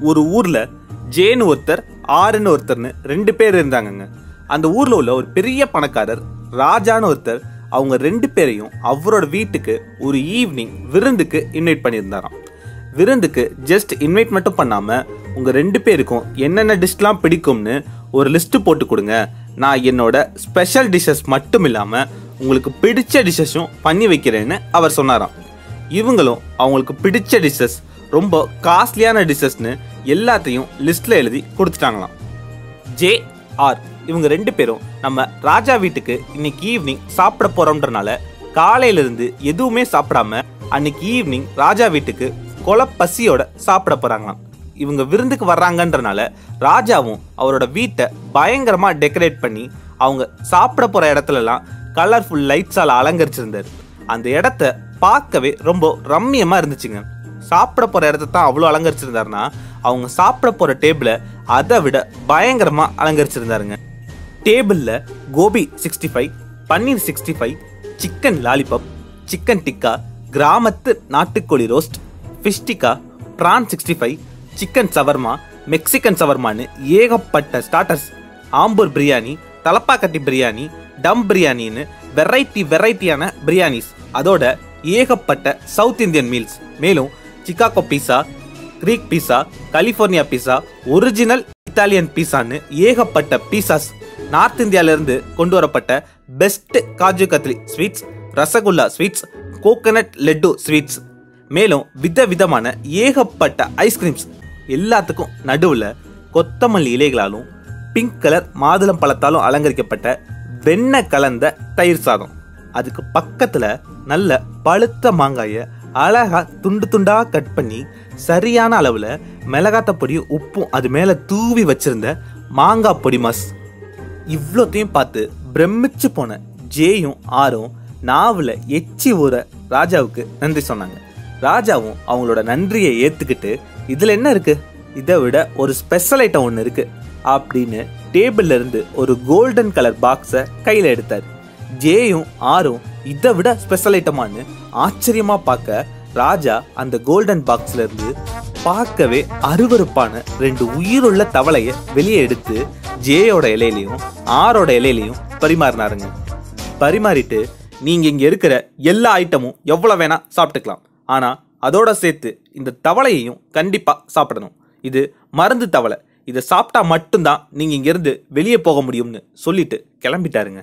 ஒரு ஊர்ல ஜேன்னு ஒருத்தர் ஆறுன்னு ஒருத்தர்னு ரெண்டு பேர் இருந்தாங்கங்க அந்த ஊர்ல உள்ள ஒரு பெரிய பணக்காரர் ராஜான்னு ஒருத்தர் அவங்க ரெண்டு பேரையும் அவரோட வீட்டுக்கு ஒரு ஈவினிங் விருந்துக்கு இன்வைட் பண்ணியிருந்தாராம் விருந்துக்கு ஜஸ்ட் இன்வைட் மட்டும் பண்ணாம உங்க ரெண்டு பேருக்கும் என்னென்ன டிஷ்லாம் பிடிக்கும்னு ஒரு லிஸ்ட் போட்டு கொடுங்க நான் என்னோட ஸ்பெஷல் டிஷ்ஷஸ் மட்டும் இல்லாம உங்களுக்கு பிடிச்ச டிஷ்ஷஸும் பண்ணி வைக்கிறேன்னு அவர் சொன்னாராம் இவங்களும் அவங்களுக்கு பிடிச்ச டிஷ்ஷஸ் ரொம்ப காஸ்ட்லியான டிஷ்ஷஸ்னு எல்லாத்தையும் லிஸ்ட்ல எழுதி கொடுத்துட்டாங்களாம் ஜே ஆர் இவங்க ரெண்டு பேரும் நம்ம ராஜா வீட்டுக்கு இன்னைக்கு ஈவினிங் சாப்பிட போறோம்ன்றனால காலையில இருந்து எதுவுமே சாப்பிடாம அன்னைக்கு ஈவினிங் ராஜா வீட்டுக்கு கொலை பசியோட சாப்பிட போறாங்களாம் இவங்க விருந்துக்கு வர்றாங்கன்றனால ராஜாவும் அவரோட வீட்டை பயங்கரமா டெக்கரேட் பண்ணி அவங்க சாப்பிட போற இடத்துலலாம் கலர்ஃபுல் லைட்ஸால அலங்கரிச்சிருந்தாரு அந்த இடத்த பார்க்கவே ரொம்ப ரம்மியமா இருந்துச்சுங்க சாப்பிட போற இடத்த தான் அவ்வளோ அலங்கரிச்சிருந்தாருன்னா அவங்க சாப்பிட போற டேபிளை அதை விட பயங்கரமா அலங்கரிச்சிருந்தாருங்க டேபிள்ல gobi sixty five paneer sixty five chicken lollipop chicken tikka கிராமத்து நாட்டுக்கோழி roast fish tikka prawn sixty five chicken shawarma Mexican சவர்மான்னு ஏகப்பட்ட ஸ்டார்டர்ஸ் ஆம்பூர் பிரியாணி தலப்பாக்கட்டி பிரியாணி டம் பிரியாணின்னு வெரைட்டி வெரைட்டியான பிரியாணிஸ் அதோட ஏகப்பட்ட சவுத் இந்தியன் மீல்ஸ் மேலும் Chicago pizza Greek pizza California pizza original Italian பீஸான்னு ஏகப்பட்ட பீஸாஸ் நார்த் இந்தியால இருந்து கொண்டு வரப்பட்ட best kaju katli sweets rasgulla sweets coconut laddu sweets மேலும் வித விதமான ஏகப்பட்ட ஐஸ்கிரீம்ஸ் எல்லாத்துக்கும் நடுவில் கொத்தமல்லி இலைகளாலும் பிங்க் கலர் மாதுளம் பழத்தாலும் அலங்கரிக்கப்பட்ட வெண்ணெய் கலந்த தயிர் சாதம் அதுக்கு பக்கத்துல நல்ல பழுத்த மாங்காய அழகா துண்டு துண்டா கட் பண்ணி சரியான அளவுல மிளகாத்த பொடியும் உப்பும் அது மேல தூவி வச்சிருந்த மாங்காய் பொடி மாஸ் இவ்வளோத்தையும் பார்த்து பிரமிச்சு போன ஜேயும் ஆரும் நாவல எச்சி ஊற ராஜாவுக்கு நன்றி சொன்னாங்க ராஜாவும் அவங்களோட நன்றியை ஏத்துக்கிட்டு இதுல என்ன இருக்கு இதை விட ஒரு ஸ்பெஷல் ஐட்டம் ஒன்று இருக்கு அப்படின்னு டேபிள்ல இருந்து ஒரு கோல்டன் கலர் பாக்ஸை கையில எடுத்தார் ஜேயும் ஆரும் இதை விட ஸ்பெஷல் ஐட்டமான்னு ஆச்சரியமா பார்க்க ராஜா அந்த கோல்டன் பாக்ஸ்ல இருந்து பார்க்கவே அருவருப்பான ரெண்டு உயிருள்ள தவளைய வெளியே எடுத்து ஜேயோட இலையிலையும் ஆரோட இலையிலையும் பரிமாறினாருங்க பரிமாறிட்டு நீங்க இங்க இருக்கிற எல்லா ஐட்டமும் எவ்வளவு வேணா சாப்பிட்டுக்கலாம் ஆனா அதோட சேர்த்து இந்த தவளையையும் கண்டிப்பா சாப்பிடணும் இது மருந்து தவளை இதை சாப்பிட்டா மட்டும்தான் நீங்க இங்க இருந்து வெளியே போக முடியும்னு சொல்லிட்டு கிளம்பிட்டாருங்க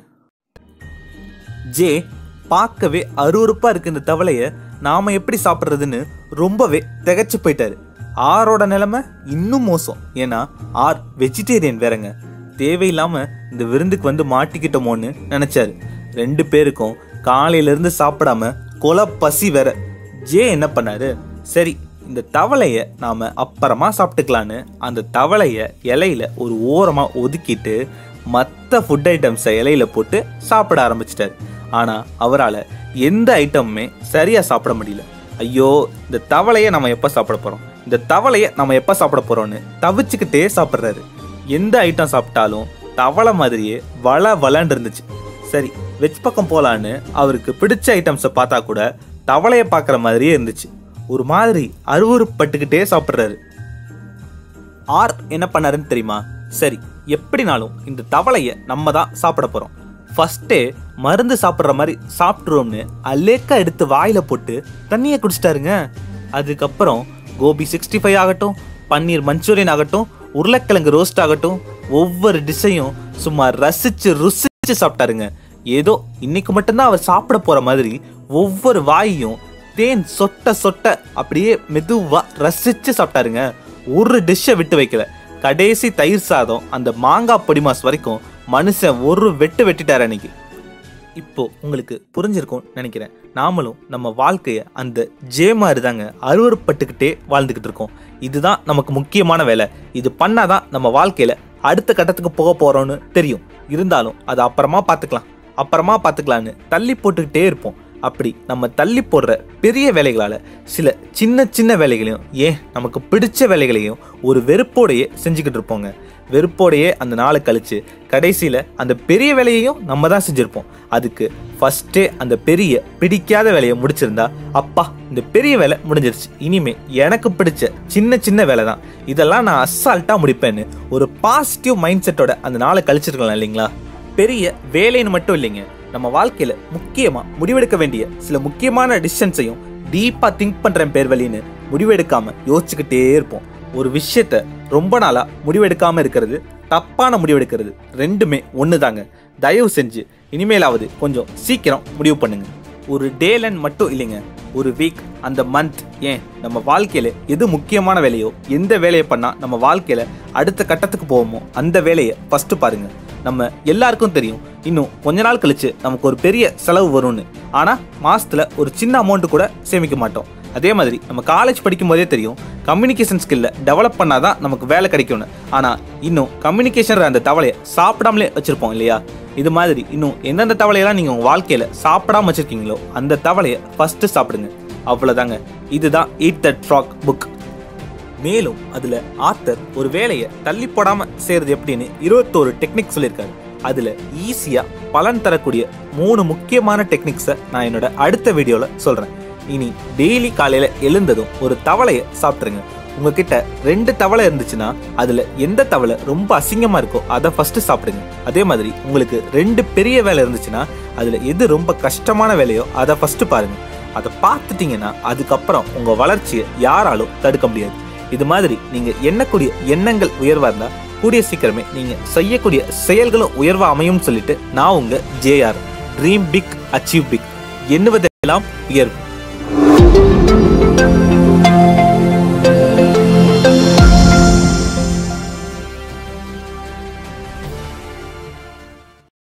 ஜே பார்க்கவே அருவருப்பா இருக்கு இந்த தவளைய நாம எப்படி சாப்பிட்றதுன்னு ரொம்பவே திகைச்சு போயிட்டாரு ஆரோட நிலைமை இன்னும் மோசம் ஏன்னா ஆர் வெஜிடேரியன் வேறங்க தேவையில்லாம இந்த விருந்துக்கு வந்து மாட்டிக்கிட்டோமோன்னு நினைச்சாரு ரெண்டு பேருக்கும் காலையில இருந்து சாப்பிடாம கொலை பசி வேற ஜே என்ன பண்ணாரு சரி இந்த தவளைய நாம அப்புறமா சாப்பிட்டுக்கலான்னு அந்த தவளைய இலையில ஒரு ஓரமா ஒதுக்கிட்டு மற்ற ஃபுட் ஐட்டம்ஸை இலையில போட்டு சாப்பிட ஆரம்பிச்சிட்டாரு ஆனா அவரால் எந்த ஐட்டமுமே சரியா சாப்பிட முடியல ஐயோ இந்த தவளைய நம்ம எப்ப சாப்பிட போறோம் இந்த தவளைய நம்ம எப்ப சாப்பிட போறோம்னு தவிச்சுக்கிட்டே சாப்பிட்றாரு எந்த ஐட்டம் சாப்பிட்டாலும் தவளை மாதிரியே வள வளன்னு இருந்துச்சு சரி வெஜ் பக்கம் போலான்னு அவருக்கு பிடிச்ச ஐட்டம்ஸை பார்த்தா கூட தவளைய பார்க்குற மாதிரியே இருந்துச்சு ஒரு மாதிரி அருவருப்பட்டுக்கிட்டே சாப்பிட்றாரு ஆர் என்ன பண்ணாருன்னு தெரியுமா சரி எப்படினாலும் இந்த தவளைய நம்ம தான் சாப்பிட போறோம் ஃபர்ஸ்டே மருந்து சாப்பிட்ற மாதிரி சாப்பிட்ருவோம்னு அலேக்கா எடுத்து வாயில போட்டு தண்ணியை குடிச்சிட்டாருங்க அதுக்கப்புறம் கோபி சிக்ஸ்டி ஃபைவ் ஆகட்டும் பன்னீர் மஞ்சூரியன் ஆகட்டும் உருளைக்கிழங்கு ரோஸ்ட் ஆகட்டும் ஒவ்வொரு டிஷ்ஷையும் சும்மா ரசிச்சு ருசிச்சு சாப்பிட்டாருங்க ஏதோ இன்னைக்கு மட்டும்தான் அவர் சாப்பிட போற மாதிரி ஒவ்வொரு வாயையும் தேன் சொட்ட சொட்ட அப்படியே மெதுவா ரசிச்சு சாப்பிட்டாருங்க ஒரு டிஷ்ஷை விட்டு வைக்கல கடைசி தயிர் சாதம் அந்த மாங்காய் பொடிமாஸ் வரைக்கும் மனுஷன் ஒரு வெட்டு வெட்டிட்டாரு அன்னைக்கு இப்போ உங்களுக்கு புரிஞ்சிருக்கும் நினைக்கிறேன் நாமளும் நம்ம வாழ்க்கைய அந்த ஜே மாதிரி தாங்க அருவறுப்பட்டுக்கிட்டே வாழ்ந்துக்கிட்டு இருக்கோம் இதுதான் நமக்கு முக்கியமான வேலை இது பண்ணாதான் நம்ம வாழ்க்கையில அடுத்த கட்டத்துக்கு போக போறோம்னு தெரியும் இருந்தாலும் அதை அப்புறமா பார்த்துக்கலாம் அப்புறமா பார்த்துக்கலான்னு தள்ளி போட்டுக்கிட்டே இருப்போம் அப்படி நம்ம தள்ளி போடுற பெரிய வேலைகளால சில சின்ன சின்ன வேலைகளையும் ஏன் நமக்கு பிடிச்ச வேலைகளையும் ஒரு வெறுப்போடையே செஞ்சுக்கிட்டு இருப்போங்க வெறுப்போடையே அந்த நாளை கழிச்சு கடைசியில் அந்த பெரிய வேலையையும் நம்ம தான் செஞ்சுருப்போம் அதுக்கு ஃபஸ்ட்டே அந்த பெரிய பிடிக்காத வேலையை முடிச்சிருந்தா அப்பா இந்த பெரிய வேலை முடிஞ்சிருச்சு இனிமே எனக்கு பிடிச்ச சின்ன சின்ன வேலை தான் இதெல்லாம் நான் அசால்ட்டாக முடிப்பேன்னு ஒரு பாசிட்டிவ் மைண்ட் செட்டோட அந்த நாளை கழிச்சிருக்கலாம் இல்லைங்களா பெரிய வேலைன்னு மட்டும் இல்லைங்க நம்ம வாழ்க்கையில முக்கியமா முடிவெடுக்க வேண்டிய சில முக்கியமான டிசிஷன்ஸையும் டீப்பா திங்க் பண்றேன் பேர் வழின்னு முடிவெடுக்காம யோசிச்சுக்கிட்டே இருப்போம் ஒரு விஷயத்த ரொம்ப நாளா முடிவெடுக்காம இருக்கிறது தப்பான முடிவெடுக்கிறது ரெண்டுமே ஒண்ணுதாங்க தயவு செஞ்சு இனிமேலாவது கொஞ்சம் சீக்கிரம் முடிவு பண்ணுங்க ஒரு டேலன் மட்டும் இல்லைங்க ஒரு வீக் அந்த மந்த் ஏன் நம்ம வாழ்க்கையில எது முக்கியமான வேலையோ எந்த வேலையை பண்ணா நம்ம வாழ்க்கையில அடுத்த கட்டத்துக்கு போவோமோ அந்த வேலையை ஃபர்ஸ்ட் பாருங்க நம்ம எல்லாருக்கும் தெரியும் இன்னும் கொஞ்ச நாள் கழிச்சு நமக்கு ஒரு பெரிய செலவு வரும்னு ஆனா மாசத்துல ஒரு சின்ன அமௌண்ட் கூட சேமிக்க மாட்டோம் அதே மாதிரி நம்ம காலேஜ் படிக்கும் போதே தெரியும் கம்யூனிகேஷன் ஸ்கில்ல டெவலப் பண்ணாதான் நமக்கு வேலை கிடைக்கும்னு ஆனா இன்னும் கம்யூனிகேஷன் அந்த தவளையை சாப்பிடாமலே வச்சிருப்போம் இல்லையா இது மாதிரி இன்னும் எந்தெந்த தவளையெல்லாம் நீங்க உங்க வாழ்க்கையில சாப்பிடாம வச்சிருக்கீங்களோ அந்த தவளையை ஃபர்ஸ்ட் சாப்பிடுங்க அவ்வளவுதாங்க இதுதான் ஈட் தட் ஃப்ராக் புக் மேலும் அதுல ஆத்தர் ஒரு வேலையை தள்ளி போடாம செய்யறது எப்படின்னு இருபத்தோரு டெக்னிக் சொல்லியிருக்காரு அதுல ஈஸியா பலன் தரக்கூடிய மூணு முக்கியமான டெக்னிக்ஸை நான் என்னோட அடுத்த வீடியோல சொல்றேன் இனி டெய்லி காலையில எழுந்ததும் ஒரு தவளையை சாப்பிட்டுருங்க உங்ககிட்ட ரெண்டு தவளை இருந்துச்சுன்னா அதுல எந்த தவளை ரொம்ப அசிங்கமா இருக்கோ அதை ஃபர்ஸ்ட் சாப்பிடுங்க அதே மாதிரி உங்களுக்கு ரெண்டு பெரிய வேலை இருந்துச்சுன்னா அதுல எது ரொம்ப கஷ்டமான வேலையோ அதை ஃபர்ஸ்ட் பாருங்க அதை பார்த்துட்டீங்கன்னா அதுக்கப்புறம் உங்க வளர்ச்சியை யாராலும் தடுக்க முடியாது இது மாதிரி நீங்க எண்ணக்கூடிய எண்ணங்கள் உயர்வா இருந்தா கூடிய சீக்கிரமே நீங்க செய்யக்கூடிய செயல்களும் உயர்வா அமையும் சொல்லிட்டு நான் உங்க JR dream big achieve big எண்ணுவதெல்லாம் உயர்வு